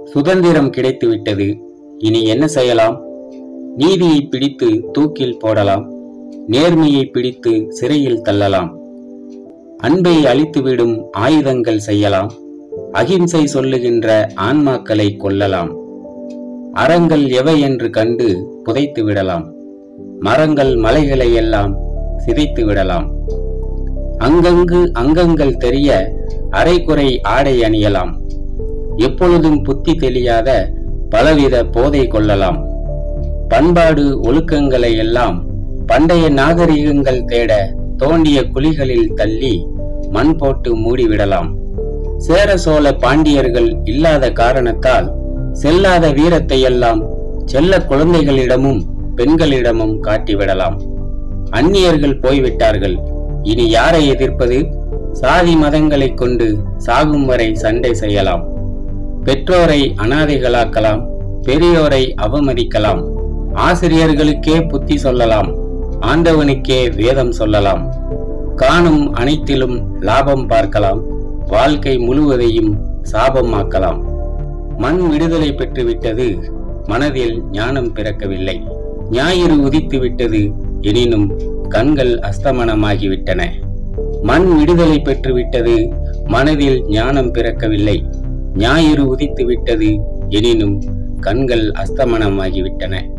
சுதந்திரம் கிடைத்துவிட்டது இனி என்ன செய்யலாம் நீதியை பிடித்து தூக்கில் போடலாம் நேர்மையை பிடித்து சிறையில் தள்ளலாம் அன்பை அழித்துவிடும் ஆயுதங்கள் செய்யலாம் அகிம்சை சொல்லுகின்ற ஆன்மாக்களை கொல்லலாம் அறங்கள் எவை என்று கண்டு புதைத்து விடலாம் மரங்கள் மலைகளை எல்லாம் சிதைத்து விடலாம் அங்கங்கு அங்கங்கள் தெரிய அரைக்குறை ஆடை அணியலாம் எப்பொழுதும் புத்தி தெளியாத பலவித போதை கொள்ளலாம் பண்பாடு ஒழுக்கங்களை எல்லாம் பண்டைய நாகரிகங்கள் தேட தோண்டிய குழிகளில் தள்ளி மண் போட்டு மூடிவிடலாம் சேர சோழ பாண்டியர்கள் இல்லாத காரணத்தால் செல்லாத வீரத்தை எல்லாம் செல்ல குழந்தைகளிடமும் பெண்களிடமும் காட்டிவிடலாம் அந்நியர்கள் போய்விட்டார்கள் இனி யாரை எதிர்ப்பது சாதி மதங்களைக் கொண்டு சாகும் வரை சண்டை செய்யலாம் பெற்றோரை அனாதைகளாக்கலாம் பெரியோரை அவமதிக்கலாம் ஆசிரியர்களுக்கே புத்தி சொல்லலாம் ஆண்டவனுக்கே வேதம் சொல்லலாம் காணும் அனைத்திலும் லாபம் பார்க்கலாம் வாழ்க்கை முழுவதையும் சாபமாக்கலாம் மண் விடுதலை பெற்றுவிட்டது மனதில் ஞானம் பிறக்கவில்லை ஞாயிறு உதித்து விட்டது எனினும் கண்கள் அஸ்தமனமாகிவிட்டன மண் விடுதலை பெற்றுவிட்டது மனதில் ஞானம் பிறக்கவில்லை ஞாயிறு உதித்து விட்டது எனினும் கண்கள் அஸ்தமனமாகிவிட்டன